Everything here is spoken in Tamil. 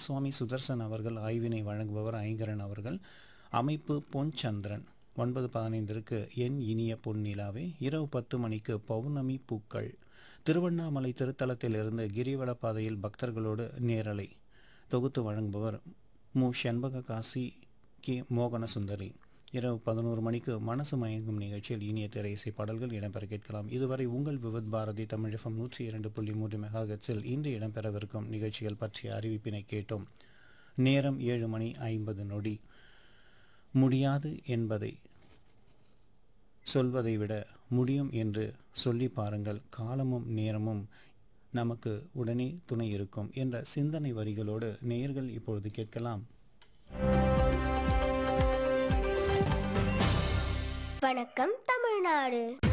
சுவாமி சுதர்சன் அவர்கள் ஆய்வினை வழங்குபவர் ஐங்கரன் அவர்கள் அமைப்பு பொன் சந்திரன் ஒன்பது பதினைந்திற்கு என் இனிய பொன்னிலாவே இரவு பத்து மணிக்கு பௌர்ணமி பூக்கள் திருவண்ணாமலை திருத்தலத்திலிருந்து கிரிவல பாதையில் பக்தர்களோடு நேரலை தொகுத்து வழங்குபவர் மு செண்பக காசி கே மோகன சுந்தரி இரவு பதினோரு மணிக்கு மனசு மயங்கும் நிகழ்ச்சியில் இனிய திரை இசை பாடல்கள் இடம்பெற கேட்கலாம் இதுவரை உங்கள் விவத் பாரதி தமிழ் எஃப்எம் நூற்றி இரண்டு புள்ளி மூன்று மெகாஹெட்ஸில் இன்று இடம்பெறவிருக்கும் நிகழ்ச்சிகள் பற்றிய அறிவிப்பினை கேட்டோம் நேரம் ஏழு மணி ஐம்பது நொடி முடியாது என்பதை சொல்வதை விட முடியும் என்று சொல்லி பாருங்கள் காலமும் நேரமும் நமக்கு உடனே துணை இருக்கும் என்ற சிந்தனை வரிகளோடு நேயர்கள் இப்பொழுது கேட்கலாம் வணக்கம் தமிழ்நாடு